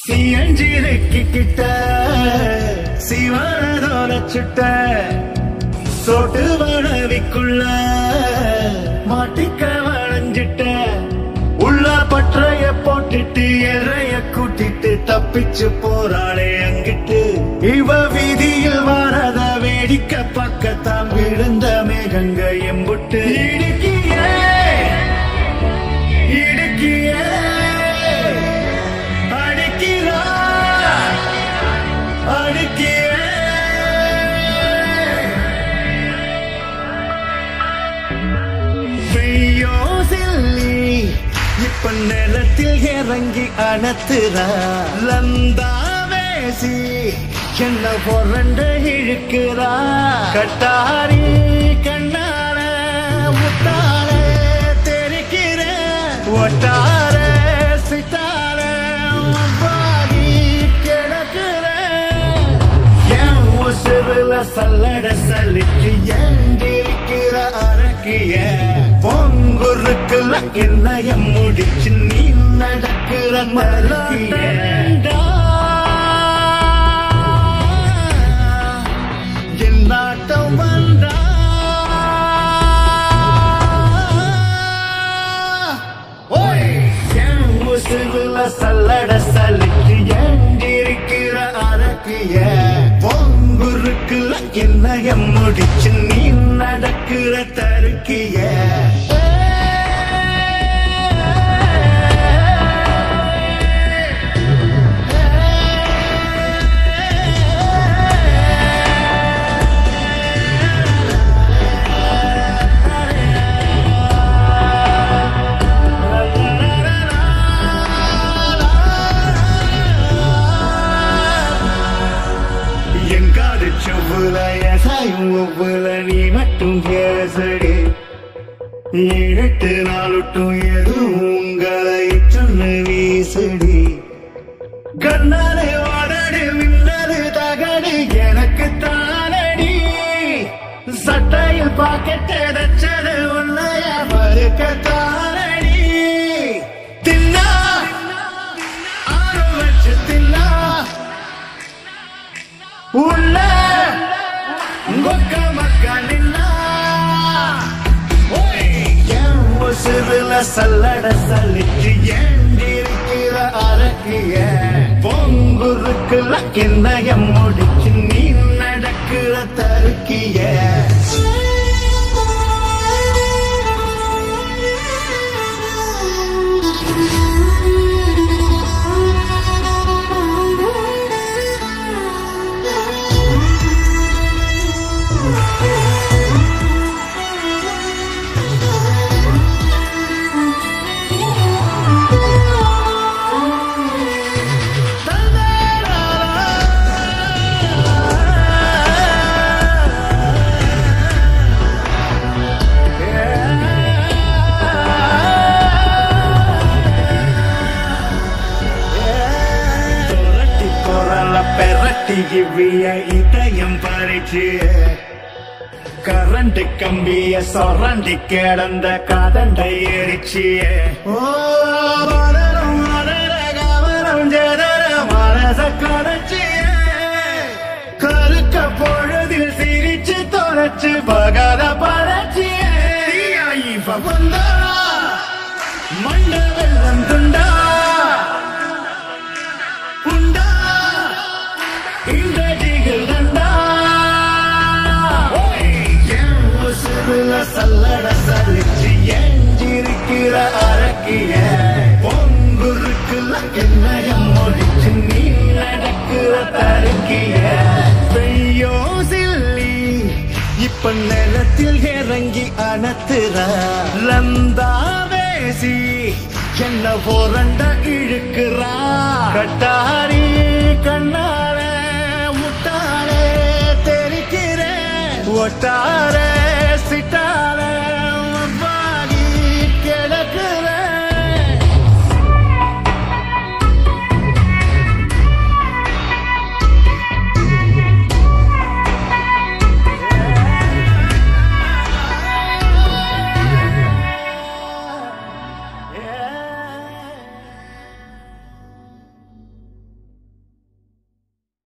சியஞ்சிருக்கு கிட்ட சிவனதோர சுட்ட சொட்டு வளவிக்குள்ள மாட்டிக்க வளைஞ்சிட்ட உள்ள பற்றைய போட்டுட்டு எறைய கூட்டிட்டு தப்பிச்சு போறாளே அங்கிட்டு இவ வீதியில் வரத வேடிக்கை பக்கத்தான் விழுந்த மேகங்க எம்புட்டு இடுக்கியே இடுக்கியே அடிக்கிறா அடிக்கியே பெய்யோ சில்லி இப்ப நிலத்தில் இறங்கி அணத்துறா லந்தா வேசி என்ன பொறண்ட இழுக்கிறா கட்டாரி கண்ணால முத்தால தெரிக்கிற ஒட்டார சித்தார பாடி கிடக்கிற என் உசுருல சல்லட சலிச்சு ஏண்டிருக்கிற அரக்கிய பொங்குருக்குல என்னைய முடிச்சு நீ நடக்கிற மலக்கிய என் நாட்டம் வந்தா ஓய் என் உசுருல சல்லட சலிச்சு ஏண்டிருக்கிற அரக்கிய பொங்குருக்குல என்னைய முடிச்சு நீ நடக்கிற தருக்கிய எங்காது செவ்வுல எசாயும் ஒவ்வொரு நீ மட்டும் கேசடி ஏழெட்டு நாளுட்டும் எதுவும் உங்களை சொன்ன வீசடி கண்ணாலே வாடடு மின்னது தகடு எனக்கு தானடி சட்டையில் பாக்கெட் அடைச்சது உன்னைய மறுக்க தானடி தின்னா ஆறு வச்சு தின்னா உள்ள மொக்க மக்க நின்னா ஓய், என் உசுருல சல்லட சலிச்சு ஏண்டிருக்கிற அரக்கிய பொங்குருக்குல என்னைய முடிச்சு நீ நடக்கிற தருக்கிய தொரட்டி குரல பெரட்டி இவ்விய இதயம் பறிச்சு கரண்ட் கம்பிய சொரண்டி கிடந்த கதண்டை எரிச்சிய ஓ வளரும் வளர கவனம் ஜெதர மனச கடைச்சிய கருக்க பொழுதில் சிரிச்சு தொலைச்சு பகத பறச்சிய இப்ப வந்தா மண்ட வெள்ளம் துண்டா உண்டா இந்த ஜிகில் தண்டா என் உசுருல சல்லட சலிச்சு எஞ்சிருக்கிற அரக்கிய பொங்குருக்குல என்னைய முடிச்சு நீ நடக்கிற தருக்கிய பெய்யோ சில்லி இப்ப நிலத்தில் இறங்கி அணத்துற லந்தா வேசி என்ன போரண்ட இழுக்கிறா கட்டாரி கண்ணால முட்டாளே தெரிக்கிற ஒட்டார